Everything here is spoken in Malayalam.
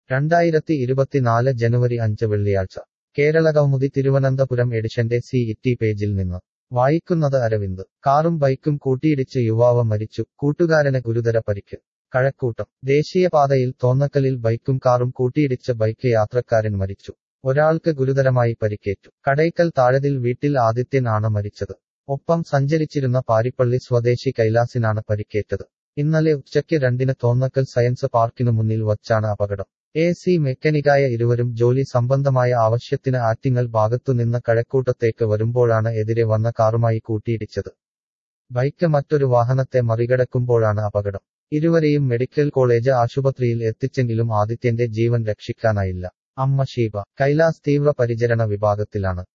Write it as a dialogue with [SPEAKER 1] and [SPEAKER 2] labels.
[SPEAKER 1] രണ്ടായിരത്തി ഇരുപത്തിനാല് ജനുവരി അഞ്ച് വെള്ളിയാഴ്ച കേരളകൗമുദി തിരുവനന്തപുരം എഡിഷന്റെ സി ഇറ്റി പേജിൽ നിന്ന് വായിക്കുന്നത് അരവിന്ദ് കാറും ബൈക്കും കൂട്ടിയിടിച്ച് യുവാവ് മരിച്ചു കൂട്ടുകാരന് ഗുരുതര പരിക്ക് കഴക്കൂട്ടം ദേശീയപാതയിൽ തോന്നക്കലിൽ ബൈക്കും കാറും കൂട്ടിയിടിച്ച് ബൈക്ക് യാത്രക്കാരൻ മരിച്ചു ഒരാൾക്ക് ഗുരുതരമായി പരിക്കേറ്റു കടയ്ക്കൽ താഴതിൽ വീട്ടിൽ ആദിത്യൻ ആണ് മരിച്ചത് ഒപ്പം സഞ്ചരിച്ചിരുന്ന പാരിപ്പള്ളി സ്വദേശി കൈലാസിനാണ് പരിക്കേറ്റത് ഇന്നലെ ഉച്ചയ്ക്ക് രണ്ടിന് തോന്നക്കൽ സയൻസ് പാർക്കിനു മുന്നിൽ വച്ചാണ് അപകടം എ സി മെക്കാനിക്കായ ഇരുവരും ജോലി സംബന്ധമായ ആവശ്യത്തിന് ആറ്റിങ്ങൽ ഭാഗത്തുനിന്ന് കഴക്കൂട്ടത്തേക്ക് വരുമ്പോഴാണ് എതിരെ വന്ന കാറുമായി കൂട്ടിയിടിച്ചത് ബൈക്ക് മറ്റൊരു വാഹനത്തെ മറികടക്കുമ്പോഴാണ് അപകടം ഇരുവരെയും മെഡിക്കൽ കോളേജ് ആശുപത്രിയിൽ എത്തിച്ചെങ്കിലും ആദിത്യന്റെ ജീവൻ രക്ഷിക്കാനായില്ല അമ്മ ഷീബ കൈലാസ് തീവ്ര പരിചരണ വിഭാഗത്തിലാണ്